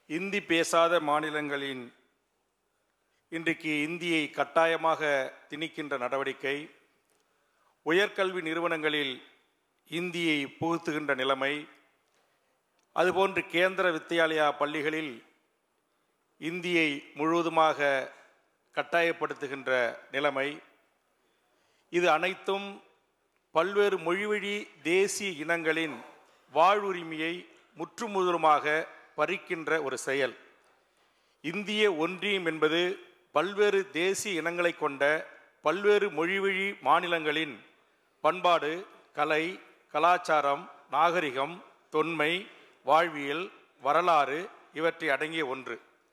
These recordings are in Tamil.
இந்தி பேசாத மாநிலங்களின் இன்றைக்கு இந்தியை கட்டாயமாக திணிக்கின்ற நடவடிக்கை உயர்கல்வி நிறுவனங்களில் இந்தியை புகுத்துகின்ற நிலைமை அதுபோன்று கேந்திர வித்யாலயா பள்ளிகளில் இந்தியை முழுவதுமாக கட்டாயப்படுத்துகின்ற நிலைமை இது அனைத்தும் பல்வேறு மொழிவழி தேசிய இனங்களின் வாழ்வுரிமையை முற்றுமுதலுமாக பறிக்கின்ற ஒரு செயல் இந்திய ஒன்றியம் என்பது பல்வேறு தேசிய இனங்களை கொண்ட பல்வேறு மொழிவழி மாநிலங்களின் பண்பாடு கலை கலாச்சாரம் நாகரிகம் தொன்மை வாழ்வியல் வரலாறு இவற்றை அடங்கிய ஒன்று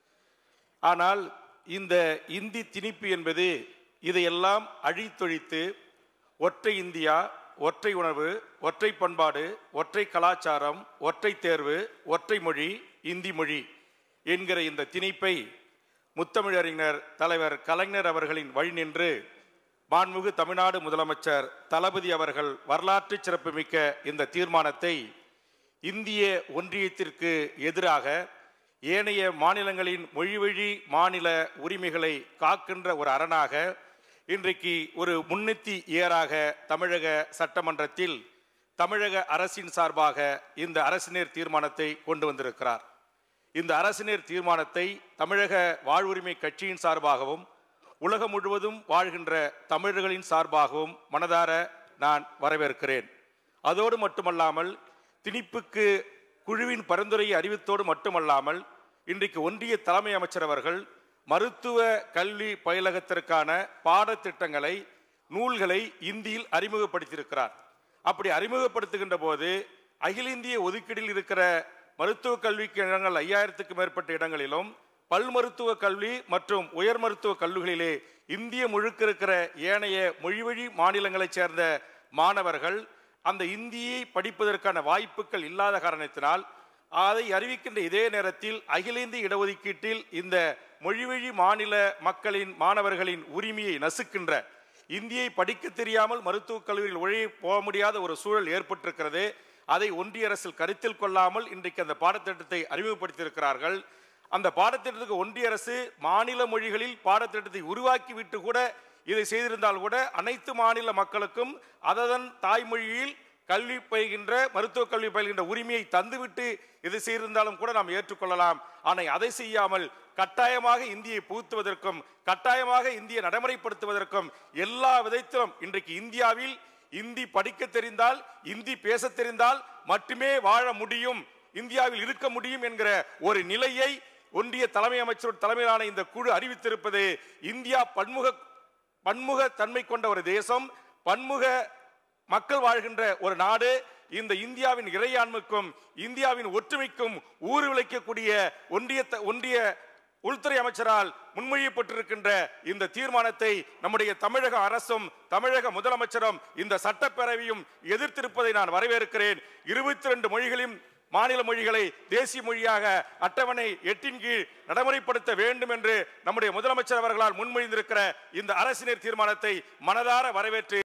ஆனால் இந்த இந்தி திணிப்பு என்பது இதையெல்லாம் அழித்தொழித்து ஒற்றை இந்தியா ஒற்றை உணவு ஒற்றை பண்பாடு ஒற்றை கலாச்சாரம் ஒற்றை தேர்வு ஒற்றை மொழி இந்தி மொழி என்கிற இந்த திணிப்பை முத்தமிழறிஞர் தலைவர் கலைஞர் அவர்களின் வழி நின்று மாண்புமிகு தமிழ்நாடு முதலமைச்சர் தளபதி அவர்கள் வரலாற்று சிறப்புமிக்க இந்த தீர்மானத்தை இந்திய ஒன்றியத்திற்கு எதிராக ஏனைய மாநிலங்களின் மொழிவழி மாநில உரிமைகளை காக்கின்ற ஒரு அரணாக இன்றைக்கு ஒரு முன்னெத்தி ஏறாக தமிழக சட்டமன்றத்தில் தமிழக அரசின் சார்பாக இந்த அரசினர் தீர்மானத்தை கொண்டு வந்திருக்கிறார் இந்த அரசினர் தீர்மானத்தை தமிழக வாழ்வுரிமை கட்சியின் சார்பாகவும் உலகம் முழுவதும் வாழ்கின்ற தமிழர்களின் சார்பாகவும் மனதார நான் வரவேற்கிறேன் அதோடு மட்டுமல்லாமல் திணிப்புக்கு குழுவின் பரிந்துரையை அறிவித்தோடு மட்டுமல்லாமல் இன்றைக்கு ஒன்றிய தலைமை அமைச்சர் அவர்கள் மருத்துவ கல்வி பயிலகத்திற்கான பாடத்திட்டங்களை நூல்களை இந்தியில் அறிமுகப்படுத்தியிருக்கிறார் அப்படி அறிமுகப்படுத்துகின்ற போது அகில இந்திய ஒதுக்கீடில் இருக்கிற மருத்துவ கல்விக்கு இடங்கள் ஐயாயிரத்துக்கு மேற்பட்ட இடங்களிலும் பல் மருத்துவ கல்வி மற்றும் உயர் மருத்துவ கல்லூரிகளிலே இந்திய முழுக்க இருக்கிற ஏனைய மொழிவழி மாநிலங்களைச் சேர்ந்த மாணவர்கள் அந்த இந்தியை படிப்பதற்கான வாய்ப்புகள் இல்லாத காரணத்தினால் அதை அறிவிக்கின்ற இதே நேரத்தில் அகில இந்திய இடஒதுக்கீட்டில் இந்த மொழிவழி மாநில மக்களின் மாணவர்களின் உரிமையை நசுக்கின்ற இந்தியை படிக்க தெரியாமல் மருத்துவக் கல்லூரியில் ஒழிய போக முடியாத ஒரு சூழல் ஏற்பட்டிருக்கிறது அதை ஒன்றிய அரசில் கருத்தில் கொள்ளாமல் இன்றைக்கு அந்த பாடத்திட்டத்தை அறிமுகப்படுத்தியிருக்கிறார்கள் அந்த பாடத்திட்டத்துக்கு ஒன்றிய அரசு மாநில மொழிகளில் பாடத்திட்டத்தை உருவாக்கி விட்டு கூட இதை செய்திருந்தால் கூட அனைத்து மாநில மக்களுக்கும் அதன் தாய்மொழியில் கல்வி பயில்கின்ற மருத்துவ கல்வி பயில்கின்ற உரிமையை தந்துவிட்டு இது செய்திருந்தாலும் கூட நாம் ஏற்றுக்கொள்ளலாம் ஆனால் அதை செய்யாமல் கட்டாயமாக இந்தியை புகுத்துவதற்கும் கட்டாயமாக இந்தியை நடைமுறைப்படுத்துவதற்கும் எல்லா விதத்திலும் இன்றைக்கு இந்தியாவில் இந்தி படிக்க தெரிந்தால் இந்தி பேச தெரிந்தால் மட்டுமே வாழ முடியும் இந்தியாவில் இருக்க முடியும் என்கிற ஒரு நிலையை ஒன்றிய தலைமை அமைச்சர் தலைமையிலான இந்த குழு அறிவித்திருப்பது இந்தியா பன்முக பன்முக தன்மை கொண்ட ஒரு தேசம் பன்முக மக்கள் வாழ்கின்ற ஒரு நாடு இந்த இந்தியாவின் இறையாண்மைக்கும் இந்தியாவின் ஒற்றுமைக்கும் ஊறு விளைக்கக்கூடிய ஒன்றிய ஒன்றிய உள்துறை அமைச்சரால் முன்மொழியப்பட்டிருக்கின்ற இந்த தீர்மானத்தை நம்முடைய தமிழக அரசும் தமிழக முதலமைச்சரும் இந்த சட்டப்பேரவையும் எதிர்த்திருப்பதை நான் வரவேற்கிறேன் இருபத்தி ரெண்டு மொழிகளையும் மாநில மொழிகளை தேசிய மொழியாக அட்டவணை எட்டின் கீழ் நடைமுறைப்படுத்த வேண்டும் என்று நம்முடைய முதலமைச்சர் அவர்களால் முன்மொழிந்திருக்கிற இந்த அரசினர் தீர்மானத்தை மனதார வரவேற்று